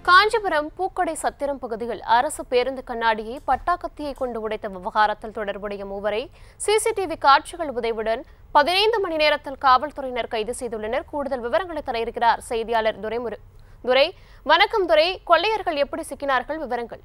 காஞ்சிபுரம் பூக்கடை சத்திரம் பகுதியில் அரசு பேருந்து கண்ணாடியை பட்டாக்கத்தியை கொண்டு உடைத்த விவகாரத்தில் தொடர்புடைய மூவரை சிசிடிவி காட்சிகள் உதவியுடன் பதினைந்து மணி நேரத்தில் காவல்துறையினர் கைது செய்துள்ளனர் கூடுதல் விவரங்களை தர இருக்கிறார் செய்தியாளர் துரைமுரு துரை வணக்கம் துரை கொள்ளையர்கள் எப்படி சிக்கினார்கள் விவரங்கள்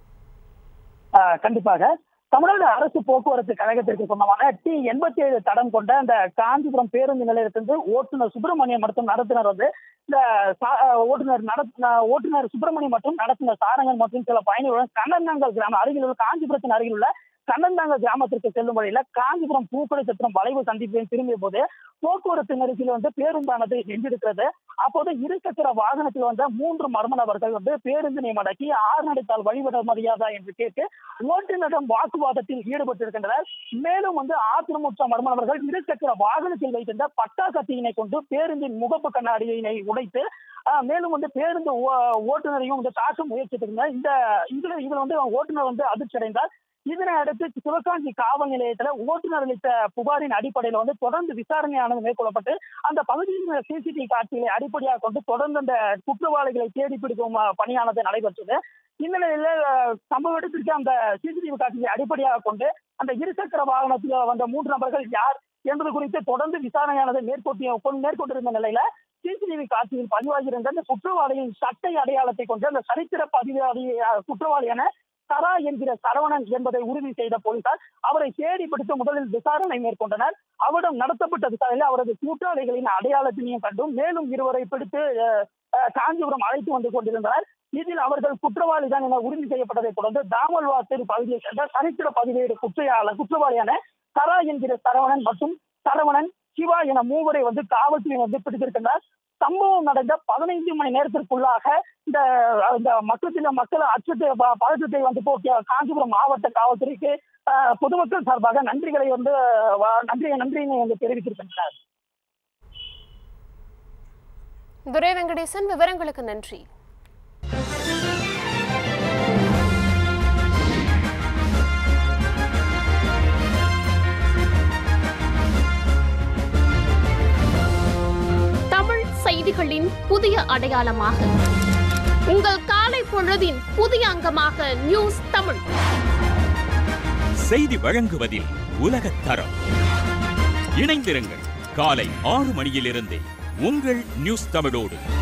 ஆஹ் கண்டிப்பாக தமிழ்நாடு அரசு போக்குவரத்து கழகத்திற்கு சொந்தமான டி எண்பத்தி ஏழு தடம் கொண்ட அந்த காஞ்சிபுரம் பேருந்து நிலையத்திலிருந்து ஓட்டுநர் சுப்பிரமணியம் மற்றும் நடத்துனர் வந்து இந்த சா- ஆஹ் ஓட்டுநர் நட ஓட்டுநர் சுப்பிரமணியம் மற்றும் நடத்துனர் சாரங்கன் மற்றும் சில பயணிகளுடன் கண்ணந்தாங்கல் கிராமம் அருகில் உள்ள காஞ்சிபுரத்தின் அருகில் உள்ள கண்ணந்தாங்கல் கிராமத்திற்கு செல்லும் வழியில காஞ்சிபுரம் பூக்கடை சத்திரம் வளைவு சந்திப்பில் திரும்பிய போது போக்குவரத்து நெரிசல் வந்து பேருந்தானது நின்றிருக்கிறது அப்போது இருசக்கர வாகனத்தில் வந்த மூன்று மர்ம நபர்கள் வந்து பேருந்தினை மடக்கி ஆறு நடைத்தால் வழிவிட முடியாதா என்று கேட்டு ஓட்டுநரிடம் வாக்குவாதத்தில் ஈடுபட்டிருக்கின்றனர் மேலும் வந்து ஆத்திரமுற்ற மர்ம நபர்கள் இருசக்கர வாகனத்தில் வைத்திருந்த பட்டா கத்தியினை கொண்டு பேருந்தின் முகப்பு கண்ணாடியினை உடைத்து ஆஹ், மேலும் வந்து பேருந்து ஓ- ஓட்டுநரையும் வந்து தாக்க முயற்சித்திருந்தார் இந்த இதுல இதுல வந்து ஓட்டுநர் வந்து அதிர்ச்சி அடைந்தார் இதனை அடுத்து சிவகாஞ்சி காவல் நிலையத்துல ஓட்டுநர் அளித்த புகாரின் அடிப்படையில் வந்து தொடர்ந்து விசாரணையானது மேற்கொள்ளப்பட்டு அந்த பகுதியில் சிசிடிவி காட்சிகளை அடிப்படையாக கொண்டு தொடர்ந்து அந்த குற்றவாளிகளை தேடி பிடிக்கும் அஹ், பணியானது நடைபெற்றது இந்த நிலையில அஹ், சம்பவ இடத்திற்கு அந்த சிசிடிவி காட்சிகளை அடிப்படையாக கொண்டு அந்த இருசக்கர வாகனத்தில் வந்த மூன்று நபர்கள் யார் என்பது குறித்து தொடர்ந்து விசாரணையானது மேற்கொண்டு கொண்டு- மேற்கொண்டிருந்த நிலையில சிசிடிவி காட்சியில் பதிவாகியிருந்த அந்த குற்றவாளியின் சட்டை அடையாளத்தை கொண்டு அந்த சரித்திர பதிவாளி அஹ், குற்றவாளியான சரா என்கிற சரவணன் என்பதை உறுதி செய்த போலீசார் அவரை தேடி பிடித்து முதலில் விசாரணை மேற்கொண்டனர் அவரிடம் நடத்தப்பட்ட விசாரணையில் அவரது கூட்டாளிகளின் அடையாளத்தினையும் கண்டும் மேலும் இருவரை பிடித்து அஹ், அஹ், காஞ்சிபுரம் அழைத்து வந்து கொண்டிருந்தனர் இதில் அவர்கள் குற்றவாளி தான் என உறுதி செய்யப்பட்டதை தொடர்ந்து தாமல்வாத்தூர் பகுதியை சேர்ந்த சரித்திர பதிவேடு குற்றையாளர் குற்றவாளியான சரா என்கிற சரவணன் மற்றும் சரவணன் சிவா என மூவரை வந்து காவல்துறை வந்து பிடித்திருக்கின்றனர் சம்பவம் நடந்த பதினைந்து மணி நேரத்திற்குள்ளாக இந்த இந்த மக்கள் மக்கள் அச்சத்தை ப- பதற்றத்தை வந்து போக்கிய காஞ்சிபுரம் மாவட்ட காவல்துறைக்கு அஹ், பொதுமக்கள் சார்பாக நன்றிகளை வந்து வ- நன்றி நன்றியினை வந்து தெரிவித்திருக்கின்றனர் துரை வெங்கடேசன் விவரங்களுக்கு நன்றி தமிழ் செய்திகளின் புதிய அடையாளமாக உங்கள் காலை பொழுதின் புதிய அங்கமாக நியூஸ் தமிழ் செய்தி வழங்குவதில் உலகத் தரம் இணைந்திருங்கள் காலை ஆறு மணியிலிருந்தே உங்கள் நியூஸ் தமிழோடு